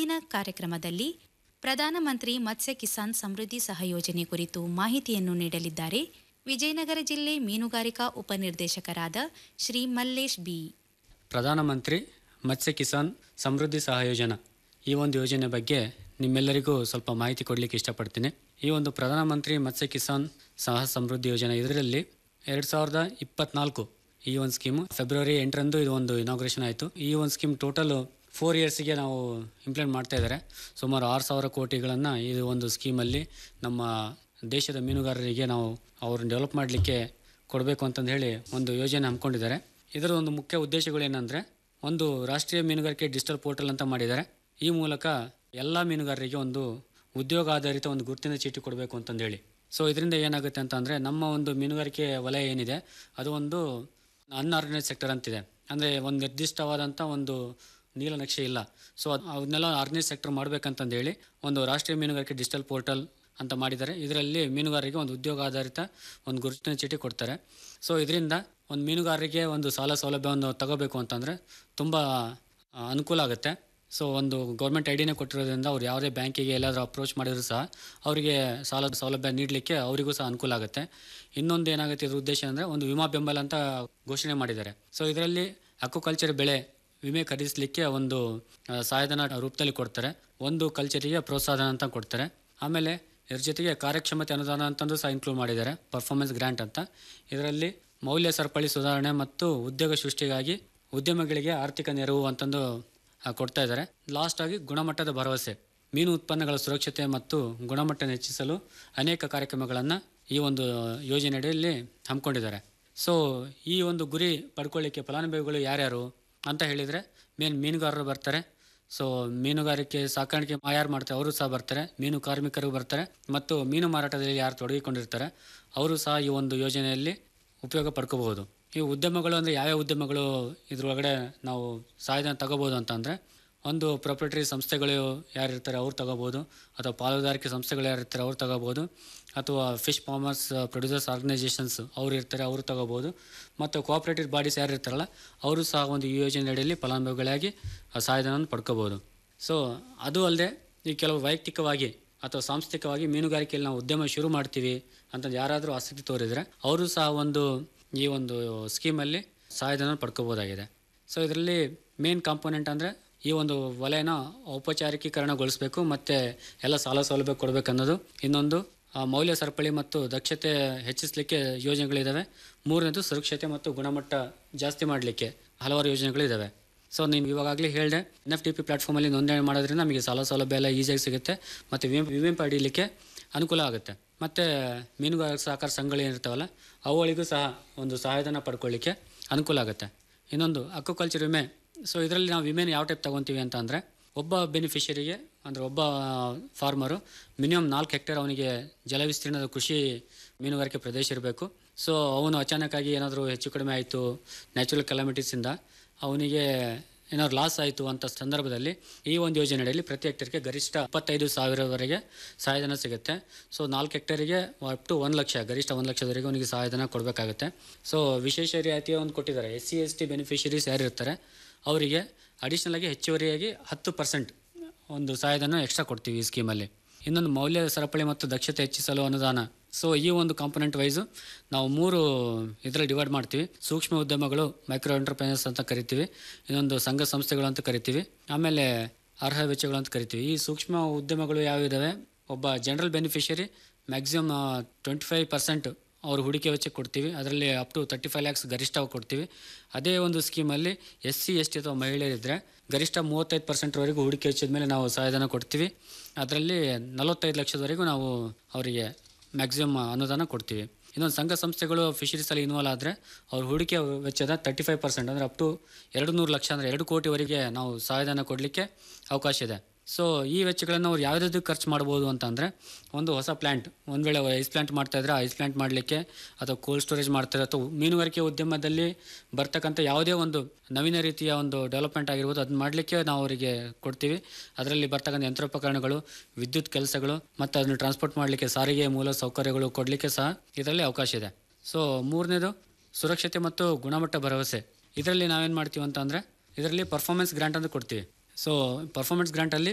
ಇಂದಿನ ಕಾರ್ಯಕ್ರಮದಲ್ಲಿ ಪ್ರಧಾನಮಂತ್ರಿ ಮತ್ಸ್ಯ ಕಿಸಾನ್ ಸಮೃದ್ಧಿ ಸಹಯೋಜನೆ ಕುರಿತು ಮಾಹಿತಿಯನ್ನು ನೀಡಲಿದ್ದಾರೆ ವಿಜಯನಗರ ಜಿಲ್ಲೆ ಮೀನುಗಾರಿಕಾ ಉಪನಿರ್ದೇಶಕರಾದ ಶ್ರೀ ಮಲ್ಲೇಶ್ ಬಿ ಪ್ರಧಾನಮಂತ್ರಿ ಮತ್ಸ್ಯ ಕಿಸಾನ್ ಸಮೃದ್ಧಿ ಸಹಯೋಜನಾ ಈ ಒಂದು ಯೋಜನೆ ಬಗ್ಗೆ ನಿಮ್ಮೆಲ್ಲರಿಗೂ ಸ್ವಲ್ಪ ಮಾಹಿತಿ ಕೊಡಲಿಕ್ಕೆ ಇಷ್ಟಪಡ್ತೀನಿ ಈ ಒಂದು ಪ್ರಧಾನಮಂತ್ರಿ ಮತ್ಸ್ಯ ಕಿಸಾನ್ ಸಹ ಸಮೃದ್ಧಿ ಯೋಜನೆ ಇದರಲ್ಲಿ ಎರಡು ಸಾವಿರದ ಇಪ್ಪತ್ನಾಲ್ಕು ಈ ಒಂದು ಸ್ಕೀಮು ಫೆಬ್ರವರಿ ಎಂಟರಂದು ಇದು ಒಂದು ಇನಾಗ್ರೇಷನ್ ಆಯಿತು ಈ ಒಂದು ಸ್ಕೀಮ್ ಟೋಟಲು ಫೋರ್ ಇಯರ್ಸಿಗೆ ನಾವು ಇಂಪ್ಲಿಮೆಂಟ್ ಮಾಡ್ತಾ ಇದ್ದಾರೆ ಸುಮಾರು ಆರು ಸಾವಿರ ಕೋಟಿಗಳನ್ನು ಈ ಒಂದು ಸ್ಕೀಮಲ್ಲಿ ನಮ್ಮ ದೇಶದ ಮೀನುಗಾರರಿಗೆ ನಾವು ಅವ್ರನ್ನ ಡೆವಲಪ್ ಮಾಡಲಿಕ್ಕೆ ಕೊಡಬೇಕು ಅಂತಂದು ಹೇಳಿ ಒಂದು ಯೋಜನೆ ಹಮ್ಮಿಕೊಂಡಿದ್ದಾರೆ ಇದರ ಒಂದು ಮುಖ್ಯ ಉದ್ದೇಶಗಳೇನೆಂದರೆ ಒಂದು ರಾಷ್ಟ್ರೀಯ ಮೀನುಗಾರಿಕೆ ಡಿಜಿಟಲ್ ಪೋರ್ಟಲ್ ಅಂತ ಮಾಡಿದ್ದಾರೆ ಈ ಮೂಲಕ ಎಲ್ಲ ಮೀನುಗಾರರಿಗೆ ಒಂದು ಉದ್ಯೋಗ ಆಧಾರಿತ ಒಂದು ಗುರುತಿನ ಚೀಟಿ ಕೊಡಬೇಕು ಅಂತಂದೇಳಿ ಸೊ ಇದರಿಂದ ಏನಾಗುತ್ತೆ ಅಂತ ಅಂದರೆ ನಮ್ಮ ಒಂದು ಮೀನುಗಾರಿಕೆ ವಲಯ ಏನಿದೆ ಅದು ಒಂದು ಅನ್ಆರ್ಗನೈಸ್ ಸೆಕ್ಟರ್ ಅಂತಿದೆ ಅಂದರೆ ಒಂದು ನಿರ್ದಿಷ್ಟವಾದಂಥ ಒಂದು ನೀಲನಕ್ಷೆ ಇಲ್ಲ ಸೊ ಅದನ್ನೆಲ್ಲ ಆರ್ಗನೈಸ್ ಸೆಕ್ಟರ್ ಮಾಡಬೇಕಂತಂದೇಳಿ ಒಂದು ರಾಷ್ಟ್ರೀಯ ಮೀನುಗಾರಿಕೆ ಡಿಜಿಟಲ್ ಪೋರ್ಟಲ್ ಅಂತ ಮಾಡಿದ್ದಾರೆ ಇದರಲ್ಲಿ ಮೀನುಗಾರರಿಗೆ ಒಂದು ಉದ್ಯೋಗ ಆಧಾರಿತ ಒಂದು ಗುರುತಿನ ಚೀಟಿ ಕೊಡ್ತಾರೆ ಸೊ ಇದರಿಂದ ಒಂದು ಮೀನುಗಾರರಿಗೆ ಒಂದು ಸಾಲ ಸೌಲಭ್ಯವನ್ನು ತಗೋಬೇಕು ಅಂತಂದರೆ ತುಂಬ ಆ, ಅನುಕೂಲ ಆಗುತ್ತೆ ಸೊ ಒಂದು ಗೌರ್ಮೆಂಟ್ ಐಡಿನೇ ಕೊಟ್ಟಿರೋದ್ರಿಂದ ಅವ್ರು ಯಾವುದೇ ಬ್ಯಾಂಕಿಗೆ ಎಲ್ಲಾದರೂ ಅಪ್ರೋಚ್ ಮಾಡಿದ್ರು ಸಹ ಅವರಿಗೆ ಸಾಲ ಸೌಲಭ್ಯ ನೀಡಲಿಕ್ಕೆ ಅವರಿಗೂ ಸಹ ಅನುಕೂಲ ಆಗುತ್ತೆ ಇನ್ನೊಂದು ಏನಾಗುತ್ತೆ ಇದ್ರ ಉದ್ದೇಶ ಅಂದರೆ ಒಂದು ವಿಮಾ ಬೆಂಬಲ ಅಂತ ಘೋಷಣೆ ಮಾಡಿದ್ದಾರೆ ಸೊ ಇದರಲ್ಲಿ ಅಕ್ವಾಕಲ್ಚರ್ ಬೆಳೆ ವಿಮೆ ಖರೀದಿಸಲಿಕ್ಕೆ ಒಂದು ಆ, ಸಹಾಯಧನ ರೂಪದಲ್ಲಿ ಕೊಡ್ತಾರೆ ಒಂದು ಕಲ್ಚರಿಗೆ ಪ್ರೋತ್ಸಾಹನ ಅಂತ ಕೊಡ್ತಾರೆ ಆಮೇಲೆ ಇದ್ರ ಜೊತೆಗೆ ಕಾರ್ಯಕ್ಷಮತೆ ಅನುದಾನ ಅಂತಂದು ಸಹ ಇನ್ಕ್ಲೂಡ್ ಮಾಡಿದ್ದಾರೆ ಪರ್ಫಾರ್ಮೆನ್ಸ್ ಗ್ರ್ಯಾಂಟ್ ಅಂತ ಇದರಲ್ಲಿ ಮೌಲ್ಯ ಸರಪಳಿ ಸುಧಾರಣೆ ಮತ್ತು ಉದ್ಯೋಗ ಸೃಷ್ಟಿಗಾಗಿ ಉದ್ಯಮಗಳಿಗೆ ಆರ್ಥಿಕ ನೆರವು ಅಂತಂದು ಆ, ಕೊಡ್ತಾ ಇದ್ದಾರೆ ಲಾಸ್ಟ್ ಆಗಿ ಗುಣಮಟ್ಟದ ಭರವಸೆ ಮೀನು ಉತ್ಪನ್ನಗಳ ಸುರಕ್ಷತೆ ಮತ್ತು ಗುಣಮಟ್ಟ ಹೆಚ್ಚಿಸಲು ಅನೇಕ ಕಾರ್ಯಕ್ರಮಗಳನ್ನು ಈ ಒಂದು ಯೋಜನೆಯಡಿಯಲ್ಲಿ ಹಮ್ಮಿಕೊಂಡಿದ್ದಾರೆ ಸೊ ಈ ಒಂದು ಗುರಿ ಪಡ್ಕೊಳ್ಳಿಕ್ಕೆ ಫಲಾನುಭವಿಗಳು ಯಾರ್ಯಾರು ಅಂತ ಹೇಳಿದರೆ ಮೇನ್ ಮೀನುಗಾರರು ಬರ್ತಾರೆ ಸೊ ಮೀನುಗಾರಿಕೆ ಸಾಕಾಣಿಕೆ ಯಾರು ಮಾಡ್ತಾರೆ ಅವರು ಸಹ ಬರ್ತಾರೆ ಮೀನು ಕಾರ್ಮಿಕರು ಬರ್ತಾರೆ ಮತ್ತು ಮೀನು ಮಾರಾಟದಲ್ಲಿ ಯಾರು ತೊಡಗಿಕೊಂಡಿರ್ತಾರೆ ಅವರು ಸಹ ಈ ಒಂದು ಯೋಜನೆಯಲ್ಲಿ ಉಪಯೋಗ ಪಡ್ಕೋಬಹುದು ಈ ಉದ್ಯಮಗಳು ಅಂದರೆ ಯಾವ್ಯಾವ ಉದ್ಯಮಗಳು ಇದ್ರೊಳಗಡೆ ನಾವು ಸಹಾಯಧನ ತಗೋಬೋದು ಅಂತ ಅಂದರೆ ಒಂದು ಪ್ರೊಪ್ರೇಟರಿ ಸಂಸ್ಥೆಗಳು ಯಾರಿರ್ತಾರೆ ಅವ್ರು ತಗೋಬೋದು ಅಥವಾ ಪಾಲುದಾರಿಕೆ ಸಂಸ್ಥೆಗಳು ಯಾರಿರ್ತಾರೆ ಅವ್ರು ತಗೋಬೋದು ಅಥವಾ ಫಿಶ್ ಫಾರ್ಮರ್ಸ್ ಪ್ರೊಡ್ಯೂಸರ್ಸ್ ಆರ್ಗನೈಸೇಷನ್ಸ್ ಅವ್ರು ಇರ್ತಾರೆ ಅವರು ತಗೋಬೋದು ಮತ್ತು ಕೋಆಪ್ರೇಟಿವ್ ಬಾಡೀಸ್ ಯಾರು ಇರ್ತಾರಲ್ಲ ಅವರು ಸಹ ಒಂದು ಈ ಯೋಜನೆ ಅಡಿಯಲ್ಲಿ ಫಲಾನುಭವಿಗಳಾಗಿ ಆ ಸಹಾಯಧನವನ್ನು ಪಡ್ಕೋಬೋದು ಸೊ ಅದು ಅಲ್ಲದೆ ಈ ಕೆಲವು ವೈಯಕ್ತಿಕವಾಗಿ ಅಥವಾ ಸಾಂಸ್ಥಿಕವಾಗಿ ಮೀನುಗಾರಿಕೆಯಲ್ಲಿ ನಾವು ಉದ್ಯಮ ಶುರು ಮಾಡ್ತೀವಿ ಅಂತ ಯಾರಾದರೂ ಆಸಕ್ತಿ ತೋರಿದರೆ ಅವರು ಸಹ ಒಂದು ಈ ಒಂದು ಸ್ಕೀಮಲ್ಲಿ ಸಹಾಯಧನ ಪಡ್ಕೋಬೋದಾಗಿದೆ ಸೊ ಇದರಲ್ಲಿ ಮೇನ್ ಕಾಂಪೋನೆಂಟ್ ಅಂದರೆ ಈ ಒಂದು ವಲಯನ ಔಪಚಾರಿಕೀಕರಣಗೊಳಿಸಬೇಕು ಮತ್ತು ಎಲ್ಲ ಸಾಲ ಸೌಲಭ್ಯ ಕೊಡಬೇಕು ಅನ್ನೋದು ಇನ್ನೊಂದು ಆ, ಮೌಲ್ಯ ಸರಪಳಿ ಮತ್ತು ದಕ್ಷತೆ ಹೆಚ್ಚಿಸಲಿಕ್ಕೆ ಯೋಜನೆಗಳಿದ್ದಾವೆ ಮೂರನೇದು ಸುರಕ್ಷತೆ ಮತ್ತು ಗುಣಮಟ್ಟ ಜಾಸ್ತಿ ಮಾಡಲಿಕ್ಕೆ ಹಲವಾರು ಯೋಜನೆಗಳಿದ್ದಾವೆ ಸೊ ನೀವು ಇವಾಗಲೇ ಹೇಳಿದೆ ಎನ್ ಎಫ್ ಟಿ ಪಿ ಪ್ಲಾಟ್ಫಾರ್ಮಲ್ಲಿ ನೋಂದಣಿ ಮಾಡೋದ್ರಿಂದ ನಮಗೆ ಸಾಲ ಸೌಲಭ್ಯ ಎಲ್ಲ ಈಸಿಯಾಗಿ ಸಿಗುತ್ತೆ ಮತ್ತು ವಿಮೆ ವಿಮೆ ಪಡೀಲಿಕ್ಕೆ ಅನುಕೂಲ ಆಗುತ್ತೆ ಮತ್ತು ಮೀನುಗಾರ ಸಹಕಾರ ಸಂಘಗಳು ಏನಿರ್ತಾವಲ್ಲ ಅವುಗಳಿಗೂ ಸಹ ಒಂದು ಸಹಾಯಧನ ಪಡ್ಕೊಳ್ಳಿಕ್ಕೆ ಅನುಕೂಲ ಆಗುತ್ತೆ ಇನ್ನೊಂದು ಅಕ್ವಾಕಲ್ಚರ್ ವಿಮೆ ಸೊ ಇದರಲ್ಲಿ ನಾವು ವಿಮೆನ ಯಾವ ಟೈಪ್ ತೊಗೊತೀವಿ ಅಂತ ಅಂದರೆ ಒಬ್ಬ ಬೆನಿಫಿಷರಿಗೆ ಅಂದರೆ ಒಬ್ಬ ಫಾರ್ಮರು ಮಿನಿಮಮ್ ನಾಲ್ಕು ಹೆಕ್ಟೇರ್ ಅವನಿಗೆ ಜಲ ವಿಸ್ತೀರ್ಣದ ಕೃಷಿ ಮೀನುಗಾರಿಕೆ ಪ್ರದೇಶ ಇರಬೇಕು ಸೊ ಅವನು ಅಚಾನಕ್ಕಾಗಿ ಏನಾದರೂ ಹೆಚ್ಚು ಕಡಿಮೆ ಆಯಿತು ನ್ಯಾಚುರಲ್ ಕೆಲಾಮಿಟೀಸಿಂದ ಅವನಿಗೆ ಏನಾದ್ರು ಲಾಸ್ ಆಯಿತು ಅಂತ ಸಂದರ್ಭದಲ್ಲಿ ಈ ಒಂದು ಯೋಜನೆಯಲ್ಲಿ ಪ್ರತಿ ಹೆಕ್ಟೇರ್ಗೆ ಗರಿಷ್ಠ ಇಪ್ಪತ್ತೈದು ಸಾವಿರವರೆಗೆ ಸಹಾಯಧನ ಸಿಗುತ್ತೆ ಸೊ ನಾಲ್ಕು ಹೆಕ್ಟೇರಿಗೆ ಅಪ್ ಟು ಒಂದು ಲಕ್ಷ ಗರಿಷ್ಠ ಒಂದು ಲಕ್ಷದವರೆಗೆ ಅವನಿಗೆ ಸಹಾಯಧನ ಕೊಡಬೇಕಾಗುತ್ತೆ ಸೊ ವಿಶೇಷ ರಿಯಾಯಿತಿ ಒಂದು ಕೊಟ್ಟಿದ್ದಾರೆ S C S T beneficiaries ಯಾರು ಇರ್ತಾರೆ ಅವರಿಗೆ ಅಡಿಷ್ನಲ್ ಆಗಿ ಹೆಚ್ಚುವರಿಯಾಗಿ ಹತ್ತು ಪರ್ಸೆಂಟ್ ಒಂದು ಸಹಾಯಧನ ಎಕ್ಸ್ಟ್ರಾ ಕೊಡ್ತೀವಿ ಈ ಸ್ಕೀಮಲ್ಲಿ ಇನ್ನೊಂದು ಮೌಲ್ಯ ಸರಪಳಿ ಮತ್ತು ದಕ್ಷತೆ ಹೆಚ್ಚಿಸಲು ಅನುದಾನ ಸೊ ಈ ಒಂದು ಕಾಂಪೊನೆಂಟ್ ವೈಸು ನಾವು ಮೂರು ಇದರಲ್ಲಿ ಡಿವೈಡ್ ಮಾಡ್ತೀವಿ ಸೂಕ್ಷ್ಮ ಉದ್ಯಮಗಳು ಮೈಕ್ರೋ ಎಂಟರ್ಪ್ರೈಸಸ್ ಅಂತ ಕರಿತೀವಿ ಇನ್ನೊಂದು ಸಂಘ ಸಂಸ್ಥೆಗಳು ಅಂತ ಕರಿತೀವಿ ಆಮೇಲೆ ಅರ್ಹ ವೆಚ್ಚಗಳು ಅಂತ ಕರಿತೀವಿ ಈ ಸೂಕ್ಷ್ಮ ಉದ್ಯಮಗಳು ಯಾವಿದ್ದಾವೆ ಒಬ್ಬ general beneficiary maximum twenty five percent ಅವ್ರ ಹೂಡಿಕೆ ವೆಚ್ಚ ಕೊಡ್ತೀವಿ ಅದರಲ್ಲಿ up to thirty five lakhs ಗರಿಷ್ಠ ಕೊಡ್ತೀವಿ ಅದೇ ಒಂದು ಸ್ಕೀಮಲ್ಲಿ ಎಸ್ ಸಿ ಎಸ್ ಟಿ ಅಥವಾ ಮಹಿಳೆಯರಿದ್ದರೆ ಗರಿಷ್ಠ ಮೂವತ್ತೈದು ಪರ್ಸೆಂಟ್ವರೆಗೂ ಹೂಡಿಕೆ ವೆಚ್ಚದ ಮೇಲೆ ನಾವು ಸಹಾಯಧನ ಕೊಡ್ತೀವಿ ಅದರಲ್ಲಿ ನಲವತ್ತೈದು ಲಕ್ಷದವರೆಗೂ ನಾವು ಅವರಿಗೆ ಮ್ಯಾಕ್ಸಿಮಮ್ ಅನುದಾನ ಕೊಡ್ತೀವಿ ಇನ್ನೊಂದು ಸಂಘ ಸಂಸ್ಥೆಗಳು ಫಿಶರೀಸಲ್ಲಿ ಇನ್ವಾಲ್ವ್ ಆದರೆ ಅವ್ರ ಹೂಡಿಕೆ ವೆಚ್ಚದ ತರ್ಟಿ ಫೈವ್ ಪರ್ಸೆಂಟ್ ಅಂದರೆ ಅಪ್ ಟು ಎರಡು ನೂರು ಲಕ್ಷ ಅಂದರೆ ಎರಡು ಕೋಟಿವರೆಗೆ ನಾವು ಸಹಾಯಧನ ಕೊಡಲಿಕ್ಕೆ ಅವಕಾಶ ಇದೆ ಸೊ ಈ ವೆಚ್ಚಗಳನ್ನು ಅವ್ರು ಯಾವುದಾದ್ರು ಖರ್ಚು ಮಾಡ್ಬೋದು ಅಂತ ಅಂದರೆ ಒಂದು ಹೊಸ ಪ್ಲ್ಯಾಂಟ್ ಒಂದು ವೇಳೆ ಐಸ್ ಪ್ಲ್ಯಾಂಟ್ ಮಾಡ್ತಾ ಇದ್ರೆ ಐಸ್ ಪ್ಲ್ಯಾಂಟ್ ಮಾಡಲಿಕ್ಕೆ ಅಥವಾ ಕೋಲ್ಡ್ ಸ್ಟೋರೇಜ್ ಮಾಡ್ತಾರೆ ಅಥವಾ ಮೀನುಗಾರಿಕೆ ಉದ್ಯಮದಲ್ಲಿ ಬರ್ತಕ್ಕಂಥ ಯಾವುದೇ ಒಂದು ನವೀನ ರೀತಿಯ ಒಂದು ಡೆವಲಪ್ಮೆಂಟ್ ಆಗಿರ್ಬೋದು ಅದನ್ನ ಮಾಡಲಿಕ್ಕೆ ನಾವು ಅವರಿಗೆ ಕೊಡ್ತೀವಿ ಅದರಲ್ಲಿ ಬರ್ತಕ್ಕಂಥ ಯಂತ್ರೋಪಕರಣಗಳು ವಿದ್ಯುತ್ ಕೆಲಸಗಳು ಮತ್ತು ಅದನ್ನು ಟ್ರಾನ್ಸ್ಪೋರ್ಟ್ ಮಾಡಲಿಕ್ಕೆ ಸಾರಿಗೆ ಮೂಲ ಸೌಕರ್ಯಗಳು ಕೊಡಲಿಕ್ಕೆ ಸಹ ಇದರಲ್ಲಿ ಅವಕಾಶ ಇದೆ ಸೊ ಮೂರನೇದು ಸುರಕ್ಷತೆ ಮತ್ತು ಗುಣಮಟ್ಟ ಭರವಸೆ ಇದರಲ್ಲಿ ನಾವೇನು ಮಾಡ್ತೀವಿ ಅಂತ ಅಂದರೆ ಇದರಲ್ಲಿ ಪರ್ಫಾರ್ಮೆನ್ಸ್ ಗ್ರಾಂಟ್ ಅಂತ ಕೊಡ್ತೀವಿ ಸೊ ಪರ್ಫಾರ್ಮೆನ್ಸ್ ಗ್ರಾಂಟಲ್ಲಿ